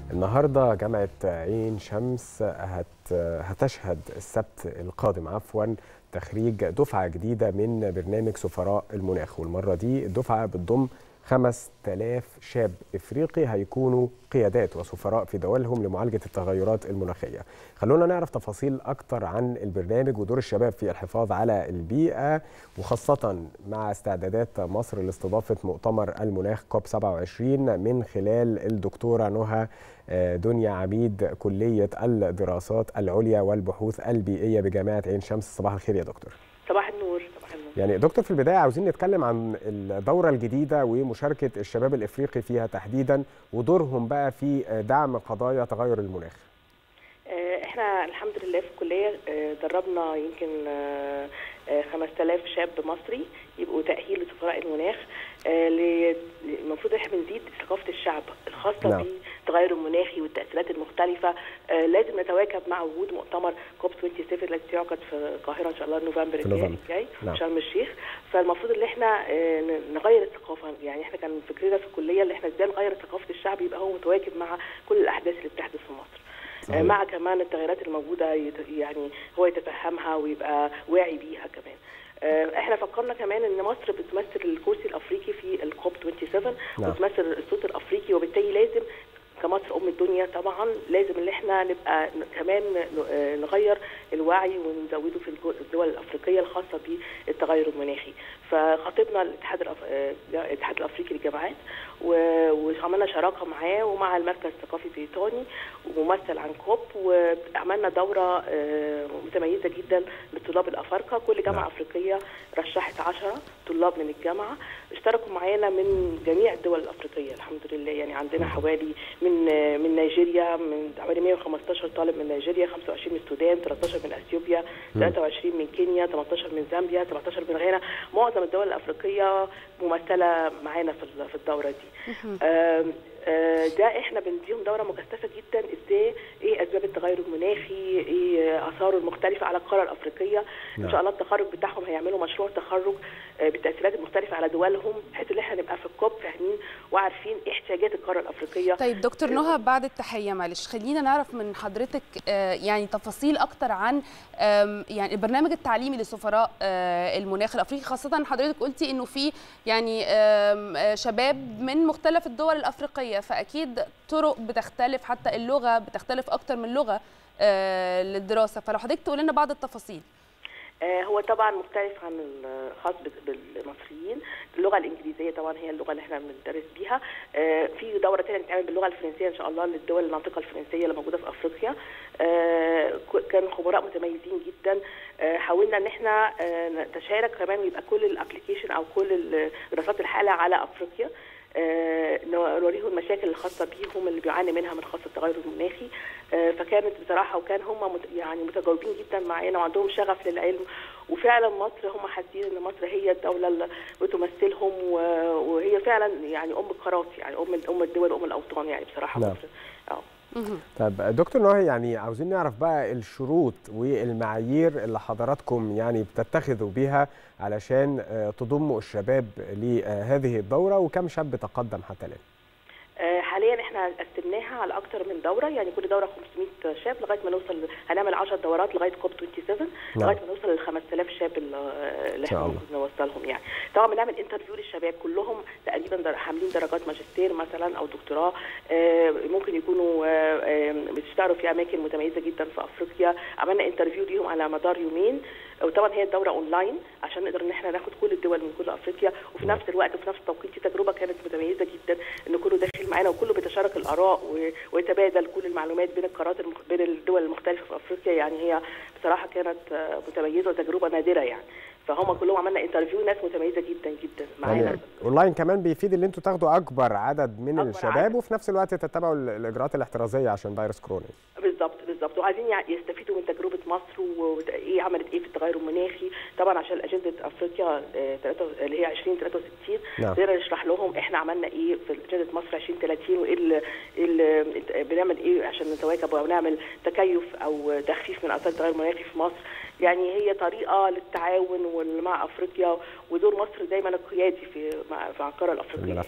النهارده جامعه عين شمس هت هتشهد السبت القادم عفوا تخريج دفعه جديده من برنامج سفراء المناخ والمره دي الدفعه بتضم 5000 شاب افريقي هيكونوا قيادات وسفراء في دولهم لمعالجه التغيرات المناخيه. خلونا نعرف تفاصيل اكتر عن البرنامج ودور الشباب في الحفاظ على البيئه وخاصه مع استعدادات مصر لاستضافه مؤتمر المناخ كوب 27 من خلال الدكتوره نهى دنيا عميد كليه الدراسات العليا والبحوث البيئيه بجامعه عين شمس صباح الخير يا دكتور. صباح النور صباح النور يعني دكتور في البدايه عاوزين نتكلم عن الدوره الجديده ومشاركه الشباب الافريقي فيها تحديدا ودورهم بقى في دعم قضايا تغير المناخ. احنا الحمد لله في الكليه دربنا يمكن 5000 شاب مصري يبقوا تاهيل لسفراء المناخ المفروض احنا بنزيد ثقافه الشعب الخاصه نعم. بالتغير المناخي والتاثيرات المختلفه لازم نتواكب مع وجود مؤتمر كوب 27 الذي سيعقد في القاهره ان شاء الله نوفمبر الجاي نعم. في شرم الشيخ فالمفروض ان احنا نغير الثقافه يعني احنا كان فكرنا في الكليه اللي احنا ازاي نغير ثقافه الشعب يبقى هو متواكب مع كل الاحداث اللي بتحدث في مصر صحيح. مع كمان التغيرات الموجوده يعني هو يتفهمها ويبقى واعي بيها كمان احنا فكرنا كمان ان مصر بتمثل الكرسي الافريقي في الكوب 27 نعم. وتمثل الصوت الافريقي وبالتالي لازم كمصر ام الدنيا طبعا لازم ان احنا نبقى كمان نغير الوعي ونزوده في الدول الافريقيه الخاصه بالتغير المناخي فخاطبنا الاتحاد الأف... الاتحاد الافريقي للجامعات وعملنا شراكه معاه ومع المركز الثقافي البريطاني وممثل عن كوب وعملنا دوره متميزه جدا للطلاب الافارقه كل جامعه نعم. افريقيه رشحت 10 طلاب من الجامعه اشتركوا معانا من جميع الدول الافريقيه الحمد لله يعني عندنا حوالي من من نيجيريا من حوالي 115 طالب من نيجيريا 25 من السودان 13 من اثيوبيا 23 من كينيا 18 من زامبيا 18 من غانا معظم الدول الافريقيه ممثله معانا في الدوره دي ده احنا بنديهم دوره مكثفه جدا ازاي ايه اسباب التغير المناخي ايه اثاره المختلفه على القاره الافريقيه نعم. ان شاء الله التخرج بتاعهم هيعملوا مشروع تخرج بالتاثيرات المختلفه على دولهم بحيث ان احنا نبقى في الكوب فاهمين وعارفين ايه احتياجات القاره الافريقيه طيب دكتور نهى بعد التحيه معلش خلينا نعرف من حضرتك يعني تفاصيل اكتر عن يعني البرنامج التعليمي لسفراء المناخ الافريقي خاصه حضرتك قلتي انه في يعني شباب من مختلف الدول الافريقيه فاكيد طرق بتختلف حتى اللغه بتختلف اكتر من لغه للدراسه فلو حضرتك تقول لنا بعض التفاصيل هو طبعا مختلف عن الخاص بالمصريين اللغه الانجليزيه طبعا هي اللغه اللي احنا بندرس بيها في دوره ثانيه بتتعمل باللغه الفرنسيه ان شاء الله للدول الناطقه الفرنسيه اللي موجوده في افريقيا كان خبراء متميزين جدا حاولنا ان احنا نتشارك كمان ويبقى كل الابلكيشن او كل دراسات الحاله على افريقيا آه نوريهم المشاكل الخاصه بيهم اللي بيعاني منها من خاصه التغير المناخي آه فكانت بصراحه وكان هم مت يعني متجاوبين جدا معانا وعندهم شغف للعلم وفعلا مصر هم حاسين ان مصر هي الدوله اللي بتمثلهم وهي فعلا يعني ام القارات يعني ام ام الدول ام الاوطان يعني بصراحه نعم. مصر اه طب دكتور نهى يعني عاوزين نعرف بقى الشروط والمعايير اللي حضراتكم يعني بتتخذوا بيها علشان تضموا الشباب لهذه الدوره وكم شاب تقدم حتى الان؟ حاليا احنا قسمناها على اكثر من دوره يعني كل دوره 500 شاب لغايه ما نوصل هنعمل 10 دورات لغايه كوب 27 لغايه ما نوصل لل 5000 شاب اللي احنا ممكن نوصلهم يعني طبعا بنعمل انترفيو للشباب كلهم تقريبا حاملين درجات ماجستير مثلا او دكتوراه ممكن يكونوا بيشتغلوا في اماكن متميزه جدا في افريقيا عملنا انترفيو ليهم على مدار يومين وطبعا هي الدوره اونلاين عشان نقدر ان احنا ناخد كل الدول من كل افريقيا وفي نفس الوقت وفي نفس التوقيت دي تجربه كانت متميزه جدا ان كله داخل معانا وكله بيتشارك الاراء ويتبادل كل المعلومات بين القارات المخ... بين الدول المختلفه في افريقيا يعني هي بصراحه كانت متميزه وتجربه نادره يعني فهم كلهم عملنا انترفيو ناس متميزه جدا جدا معانا يعني اونلاين كمان بيفيد ان انتوا تاخدوا اكبر عدد من أكبر الشباب عدد. وفي نفس الوقت تتبعوا الاجراءات الاحترازيه عشان فيروس كورونا بالظبط بالظبط وعايزين يستفيدوا من تجربه مصر وايه عملت ايه في التغير المناخي طبعا عشان اجنده افريقيا اللي هي 2063 نعم. نقدر نشرح لهم احنا عملنا ايه في اجنده مصر 2030 وايه اللي اللي بنعمل ايه عشان نتواكب او نعمل تكيف او تخفيف من اثار التغير المناخي في مصر يعني هي طريقه للتعاون مع افريقيا ودور مصر دايما القيادي في مع القاره الافريقيه الملف ده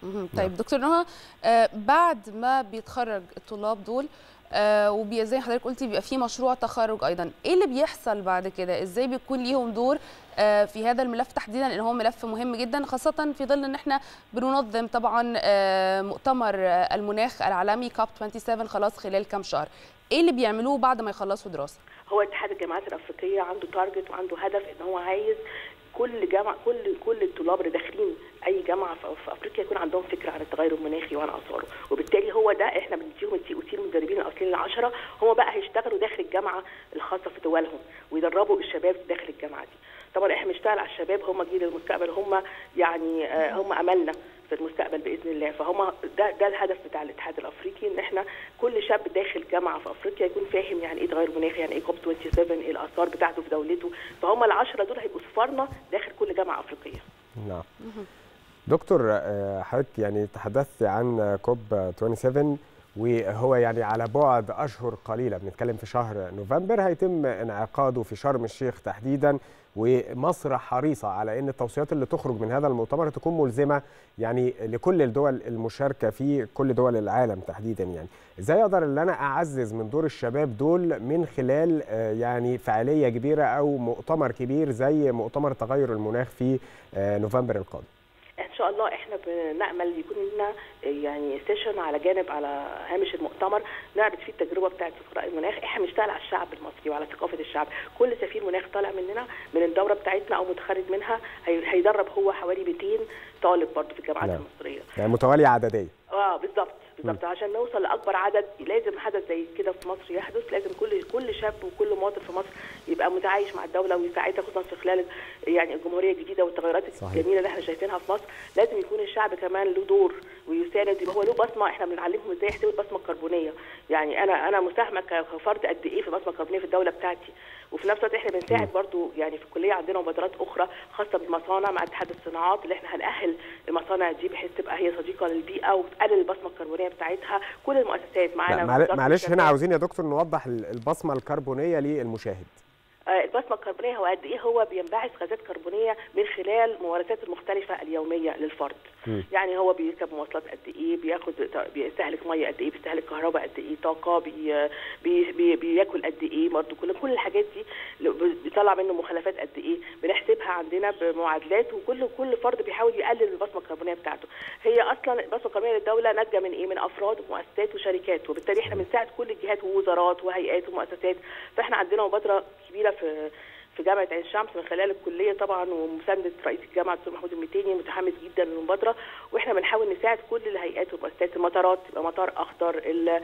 طيب دكتور نهى آه بعد ما بيتخرج الطلاب دول آه وزي حضرتك قلتي بيبقى في مشروع تخرج ايضا ايه اللي بيحصل بعد كده ازاي بيكون ليهم دور آه في هذا الملف تحديدا لان هو ملف مهم جدا خاصه في ظل ان احنا بننظم طبعا آه مؤتمر المناخ العالمي كاب 27 خلاص خلال كام شهر ايه اللي بيعملوه بعد ما يخلصوا دراسه هو اتحاد الجامعات الافريقيه عنده تارجت وعنده هدف ان هو عايز كل جامعه كل كل الطلاب اللي داخلين اي جامعه في افريقيا يكون عندهم فكره عن التغير المناخي وعن اثاره وبالتالي هو ده احنا بنديهم وتيم المدربين الاصليين العشره هم بقى هيشتغلوا داخل الجامعه الخاصه في دولهم ويدربوا الشباب داخل الجامعه دي طبعا احنا بنشتغل على الشباب هم جيل المستقبل هم يعني هم املنا في المستقبل باذن الله فهم ده ده الهدف بتاع الاتحاد الافريقي ان احنا كل شاب داخل جامعه في افريقيا يكون فاهم يعني ايه تغير مناخي يعني ايه كوب 27 ايه الاثار بتاعته في دولته فهم العشره دول هيبقوا سفارنا داخل كل جامعه افريقيه. نعم. دكتور حضرتك يعني تحدثت عن كوب 27 وهو يعني على بعد اشهر قليله بنتكلم في شهر نوفمبر هيتم انعقاده في شرم الشيخ تحديدا ومصر حريصه على ان التوصيات اللي تخرج من هذا المؤتمر تكون ملزمه يعني لكل الدول المشاركه في كل دول العالم تحديدا يعني ازاي اقدر ان انا اعزز من دور الشباب دول من خلال يعني فعاليه كبيره او مؤتمر كبير زي مؤتمر تغير المناخ في نوفمبر القادم ان شاء الله احنا بنامل يكون لنا يعني سيشن على جانب على هامش المؤتمر نعرض فيه التجربه بتاعه سفراء المناخ احنا بنشتغل على الشعب المصري وعلى ثقافه الشعب كل سفير مناخ طالع مننا من الدوره بتاعتنا او متخرج منها هيدرب هو حوالي 200 طالب برضه في الجامعات نعم. المصريه يعني متواليه عدديه اه بالظبط بالظبط عشان نوصل لاكبر عدد لازم حدث زي كده في مصر يحدث لازم كل كل شاب وكل مواطن في مصر يبقى متعايش مع الدوله ويساعدها خصوصا في خلال يعني الجمهوريه الجديده والتغيرات صحيح. الجميله اللي احنا شايفينها في مصر لازم يكون الشعب كمان له دور ويساند يبقى هو له بصمه احنا بنعلمهم ازاي يحتوي البصمه الكربونيه يعني انا انا مساهمه كفرد قد ايه في البصمه الكربونيه في الدوله بتاعتي وفي نفس الوقت احنا بنساعد برضو يعني في الكليه عندنا مبادرات اخرى خاصه بالمصانع مع اتحاد الصناعات اللي احنا هنأهل المصانع دي بحيث تبقى هي صديقه للبيئه وتقلل البصمه الكربونيه بتاعتها كل المؤسسات معانا معلش هنا عاوزين يا دكتور نوضح البصمه الكربونيه للمشاهد البصمه الكربونيه هو قد ايه هو بينبعث غازات كربونيه من خلال الممارسات المختلفه اليوميه للفرد م. يعني هو بيركب مواصلات قد ايه بياخد بيستهلك ميه قد ايه بيستهلك كهرباء قد ايه طاقه بي بي بي بياكل قد ايه برضه كل كل الحاجات دي بيطلع منه مخلفات قد ايه بنحسبها عندنا بمعادلات وكل كل فرد بيحاول يقلل البصمه الكربونيه بتاعته هي اصلا البصمه الكربونيه للدوله ناتجه من ايه من افراد ومؤسسات وشركات وبالتالي احنا بنساعد كل الجهات ووزارات وهيئات ومؤسسات فاحنا عندنا مبادره كبيره في في جامعه عين شمس من خلال الكليه طبعا ومسانده رئيس الجامعه الدكتور محمود المتيني متحمس جدا للمبادره واحنا بنحاول نساعد كل الهيئات والمؤسسات المطارات يبقى مطار اخضر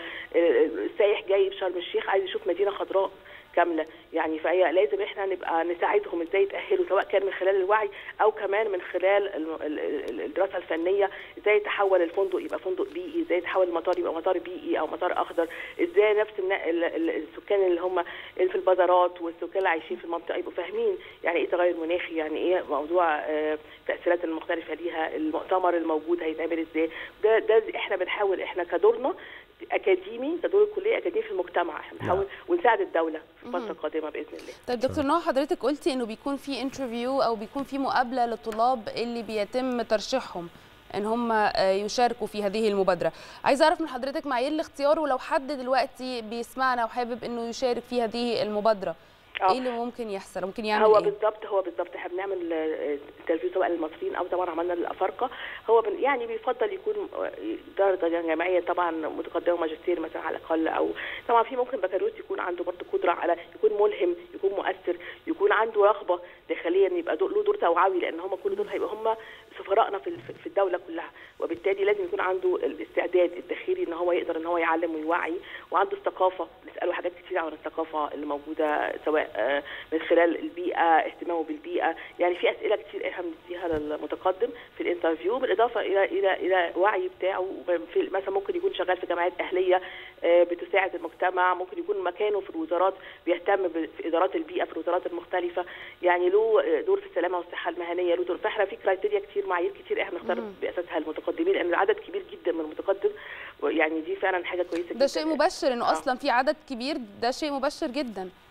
السايح جاي في شرم الشيخ عايز يشوف مدينه خضراء كامله يعني فهي لازم احنا نبقى نساعدهم ازاي يتاهلوا سواء كان من خلال الوعي او كمان من خلال الدراسه الفنيه ازاي يتحول الفندق يبقى فندق بيئي ازاي يتحول المطار يبقى مطار بيئي او مطار اخضر ازاي نفس السكان اللي هم اللي في البازارات والسكان اللي عايشين في المنطقه يبقوا فاهمين يعني ايه تغير مناخي يعني ايه موضوع التاثيرات المختلفه ليها المؤتمر الموجود هيتعمل ازاي ده ده احنا بنحاول احنا كدورنا اكاديمي كدور الكليه اكاديمي في المجتمع احنا بنحاول ونساعد الدوله في الفتره القادمه باذن الله. طيب دكتور نوح حضرتك قلتي انه بيكون في انترفيو او بيكون في مقابله للطلاب اللي بيتم ترشيحهم ان هم يشاركوا في هذه المبادره عايزه اعرف من حضرتك معايير الاختيار ولو حد دلوقتي بيسمعنا وحابب انه يشارك في هذه المبادره ايه اللي ممكن يحصل ممكن يعمل هو ايه بالظبط هو بالظبط احنا بنعمل انترفيو سواء للمصريين او طبعا عملنا للافارقه هو يعني بيفضل يكون درجه جامعيه طبعا متقدمه ماجستير مثلا على الاقل او طبعا في ممكن بكالوريوس يكون عنده برضه قدره على يكون ملهم يكون مؤثر يكون عنده رغبه داخليا يبقى له دور توعوي لان هم كل دول هيبقى هم سفرائنا في في الدوله كلها وبالتالي لازم يكون عنده الاستعداد الداخلي ان هو يقدر ان هو يعلم ويوعي وعنده الثقافه نساله حاجات كتير عن الثقافه اللي موجوده سواء من خلال البيئه اهتمامه بالبيئه يعني في اسئله كتير احنا بنديها للمتقدم في الانترفيو بالاضافه الى الى الى وعي بتاعه في مثلا ممكن يكون شغال في جمعيات اهليه بتساعد المجتمع ممكن يكون مكانه في الوزارات بيهتم في ادارات البيئه في الوزارات المختلفه يعني له دور في السلامه والصحه المهنيه له دور فاحنا في كرايتيريا كتير معايير كتير احنا بنختار باساسها المتقدمين لان العدد كبير جدا من المتقدم يعني دي فعلا حاجه كويسه ده شيء مبشر انه آه. اصلا في عدد كبير ده شيء مبشر جدا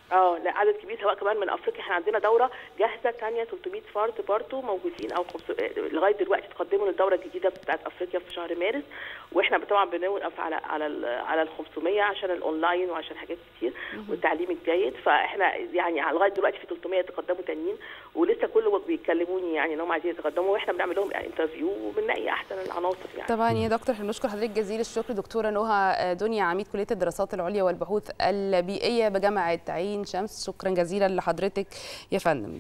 اه لا عدد كبير سواء كمان من افريقيا احنا عندنا دوره جاهزه ثانيه 300 فرد برضه موجودين او لغايه دلوقتي تقدموا للدوره الجديده بتاعت افريقيا في شهر مارس واحنا طبعا بنوقف على على ال على ال 500 عشان الاونلاين وعشان حاجات كتير والتعليم الجيد فاحنا يعني لغايه دلوقتي في 300 تقدموا تانيين ولسه كله بيكلموني يعني ان هم عايزين يتقدموا واحنا بنعمل لهم انترفيو وبنلاقي احسن العناصر يعني طبعا يا دكتور احنا بنشكر حضرتك جزيل الشكر دكتوره نهى دنيا عميد كليه الدراسات العليا والبحوث البيئيه بجامعه عين شمس شكرا جزيلا لحضرتك يا فندم